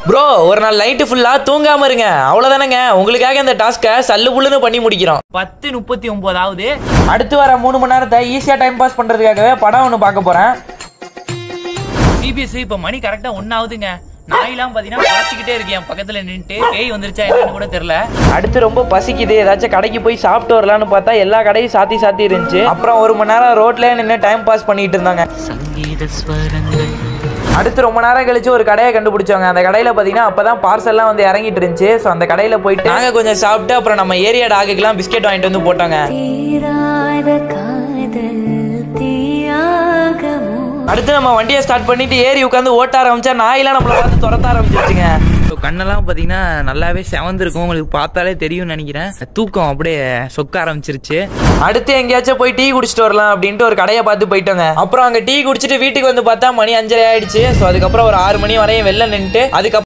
bro ஒரு நாள் night ஃபுல்லா தூங்காம இருங்க அவ்வளவுதானங்க உங்களுக்காக இந்த டாஸ்க்கை சல்லு புல்லுன்னு பண்ணி முடிக்கிறோம் பத்து முப்பத்தி ஒன்பதாவது அடுத்து வர மூணு மணி நேரத்தை ஈஸியா டைம் பாஸ் பண்றதுக்காகவே படம் ஒன்று பார்க்க போறேன் சிபிஎஸ் இப்ப மணி கரெக்டா ஒன்னாவதுங்க நாயெல்லாம் பாத்தீங்கன்னா குறைச்சிக்கிட்டே இருக்கு என் பக்கத்துல நின்னுட்டு பேய் வந்துருச்சா என்னன்னு கூட தெரியல அடுத்து ரொம்ப பசிக்குது ஏதாச்சும் கடைக்கு போய் சாப்பிட்டு வரலான்னு பார்த்தா எல்லா கடையும் சாத்தி சாத்தி இருந்துச்சு அப்புறம் ஒரு மணி நேரம் ரோட்லயே நின்று டைம் பாஸ் பண்ணிட்டு இருந்தாங்க சங்கீத ஸ்வரங்கள் அடுத்து ரொம்ப நேரம் கழிச்சு ஒரு கடையை கண்டுபிடிச்சாங்க அந்த கடையில பாத்தீங்கன்னா அப்பதான் பார்சல்லாம் வந்து இறங்கிட்டு இருந்துச்சு ஸோ அந்த கடையில போயிட்டு நாங்க கொஞ்சம் சாப்பிட்டு அப்புறம் நம்ம ஏரியா டாகுக்கெல்லாம் பிஸ்கெட் வாங்கிட்டு வந்து போட்டாங்க தீராத காதல் தீயாகமோ அடுத்து நம்ம வண்டியை ஸ்டார்ட் பண்ணிட்டு ஏறி உட்காந்து ஓட்ட ஆரம்பிச்சா நாயெல்லாம் நம்மள பார்த்து துரத்த ஆரம்பிச்சிருச்சுங்க ஸோ கண்ணெல்லாம் பார்த்தீங்கன்னா நல்லாவே செவந்திருக்கும் உங்களுக்கு பார்த்தாலே தெரியும்னு நினைக்கிறேன் தூக்கம் அப்படியே சொக்க ஆரம்பிச்சிருச்சு அடுத்து எங்கேயாச்சும் போய் டீ குடிச்சிட்டு வரலாம் அப்படின்ட்டு ஒரு கடையை பார்த்து போயிட்டோங்க அப்புறம் அங்க டீ குடிச்சிட்டு வீட்டுக்கு வந்து பார்த்தா மணி அஞ்சரை ஆயிடுச்சு ஸோ அதுக்கப்புறம் ஒரு ஆறு மணி வரையும் வெளில நின்றுட்டு அதுக்கப்புறம்